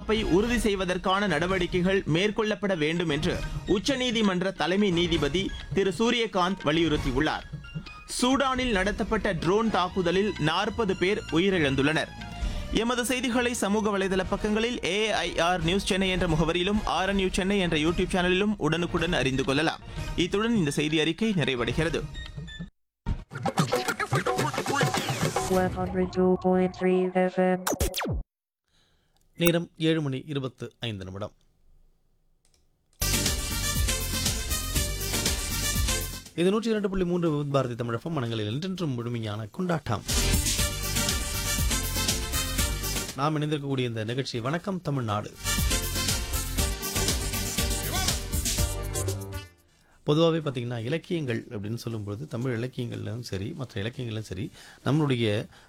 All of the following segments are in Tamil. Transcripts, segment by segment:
பாதுகாப்பை உறுதி செய்வதற்கான நடவடிக்கைகள் மேற்கொள்ளப்பட வேண்டும் என்று உச்சநீதிமன்ற தலைமை நீதிபதி திரு சூரியகாந்த் வலியுறுத்தியுள்ளார் சூடானில் நடத்தப்பட்ட ட்ரோன் தாக்குதலில் நாற்பது பேர் உயிரிழந்துள்ளனர் எமது செய்திகளை சமூக வலைதள பக்கங்களில் ஏஐஆர் நியூஸ் சென்னை என்ற முகவரியிலும் ஆர் நியூஸ் சென்னை என்ற யூடியூப் சேனலிலும் உடனுக்குடன் அறிந்து கொள்ளலாம் இத்துடன் இந்த செய்தி அறிக்கை நிறைவடைகிறது 102.3 FM. நேரம் ஏழு மணி இருபத்து ஐந்து நிமிடம் இது நூற்றி இரண்டு புள்ளி மூன்று விவித் பாரதி தமிழகம் மனங்களில் என்றென்றும் முழுமையான கொண்டாட்டம் நாம் இணைந்திருக்கக்கூடிய இந்த நிகழ்ச்சி வணக்கம் தமிழ்நாடு பொதுவாகவே பார்த்தீங்கன்னா இலக்கியங்கள் அப்படின்னு சொல்லும்பொழுது தமிழ் இலக்கியங்கள்லும் சரி மற்ற இலக்கியங்களும் சரி நம்மளுடைய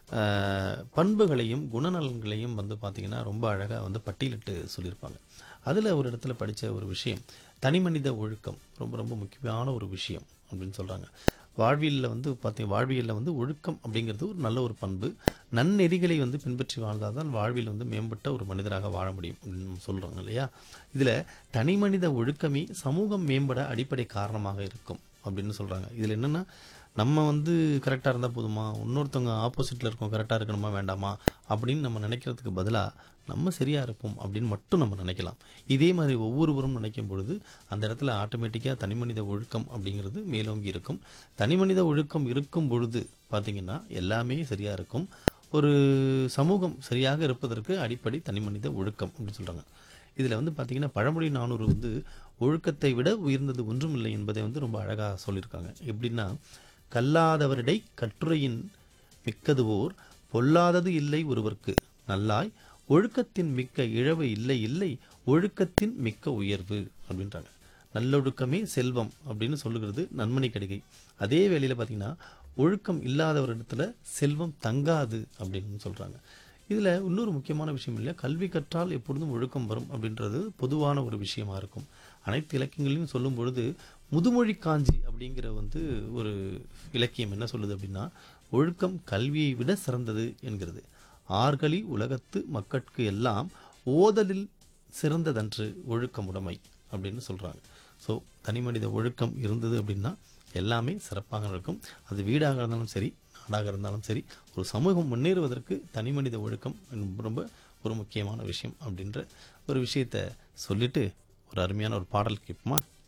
அஹ், பண்புகளையும் குணநலன்களையும் வந்து பார்த்தீங்கன்னா ரொம்ப அழகாக வந்து பட்டியலிட்டு சொல்லியிருப்பாங்க அதில் ஒரு இடத்துல படித்த ஒரு விஷயம் தனிமனித ஒழுக்கம் ரொம்ப ரொம்ப முக்கியமான ஒரு விஷயம் அப்படின்னு சொல்கிறாங்க வாழ்வியலில் வந்து பார்த்தீங்க வாழ்வியலில் வந்து ஒழுக்கம் அப்படிங்கிறது ஒரு நல்ல ஒரு பண்பு நன்னெறிகளை வந்து பின்பற்றி வாழ்ந்தால் தான் வாழ்வில் வந்து மேம்பட்ட ஒரு மனிதராக வாழ முடியும் அப்படின்னு சொல்கிறாங்க இல்லையா இதில் தனிமனித ஒழுக்கமே சமூகம் மேம்பட அடிப்படை காரணமாக இருக்கும் அப்படின்னு சொல்கிறாங்க இதில் என்னென்னா நம்ம வந்து கரெக்டாக இருந்தால் போதுமா இன்னொருத்தவங்க ஆப்போசிட்டில் இருக்கோம் கரெக்டாக இருக்கணுமா வேண்டாமா அப்படின்னு நம்ம நினைக்கிறதுக்கு பதிலாக நம்ம சரியாக இருப்போம் அப்படின்னு மட்டும் நம்ம நினைக்கலாம் இதே மாதிரி ஒவ்வொருவரும் நினைக்கும் பொழுது அந்த இடத்துல ஆட்டோமேட்டிக்காக தனிமனித ஒழுக்கம் அப்படிங்கிறது மேலோங்கி இருக்கும் தனிமனித ஒழுக்கம் இருக்கும் பொழுது பார்த்திங்கன்னா எல்லாமே சரியாக இருக்கும் ஒரு சமூகம் சரியாக இருப்பதற்கு அடிப்படை தனிமனித ஒழுக்கம் அப்படின்னு சொல்கிறாங்க இதில் வந்து பார்த்திங்கன்னா பழமொழி நானூறு வந்து ஒழுக்கத்தை விட உயர்ந்தது ஒன்றும் இல்லை என்பதை வந்து ரொம்ப அழகாக சொல்லியிருக்காங்க எப்படின்னா கல்லாதவரிடை கட்டுரையின் மிக்கதுவோர் பொல்லாதது இல்லை ஒருவர்க்கு நல்லாய் ஒழுக்கத்தின் மிக்க இழவு இல்லை இல்லை ஒழுக்கத்தின் மிக்க உயர்வு அப்படின்றாங்க நல்லொழுக்கமே செல்வம் அப்படின்னு சொல்லுகிறது நன்மணி கடிகை அதே வேளையில் பார்த்தீங்கன்னா ஒழுக்கம் இல்லாதவரிடத்துல செல்வம் தங்காது அப்படின்னு சொல்கிறாங்க இதில் இன்னொரு முக்கியமான விஷயம் இல்லையா கல்வி கற்றால் எப்பொழுதும் ஒழுக்கம் வரும் அப்படின்றது பொதுவான ஒரு விஷயமா இருக்கும் அனைத்து இலக்கியங்களையும் சொல்லும் பொழுது முதுமொழி காஞ்சி அப்படிங்கிற வந்து ஒரு இலக்கியம் என்ன சொல்லுது அப்படின்னா ஒழுக்கம் கல்வியை விட சிறந்தது என்கிறது ஆர்களி உலகத்து மக்கட்கு எல்லாம் ஓதலில் சிறந்ததன்று ஒழுக்கமுடைமை அப்படின்னு சொல்கிறாங்க ஸோ தனிமனித ஒழுக்கம் இருந்தது அப்படின்னா எல்லாமே சிறப்பாக இருக்கும் அது வீடாக இருந்தாலும் சரி நாடாக இருந்தாலும் சரி ஒரு சமூகம் முன்னேறுவதற்கு தனிமனித ஒழுக்கம் ரொம்ப ரொம்ப ஒரு முக்கியமான விஷயம் அப்படின்ற ஒரு விஷயத்தை சொல்லிட்டு ஒரு அருமையான ஒரு பாடல் கேட்போமா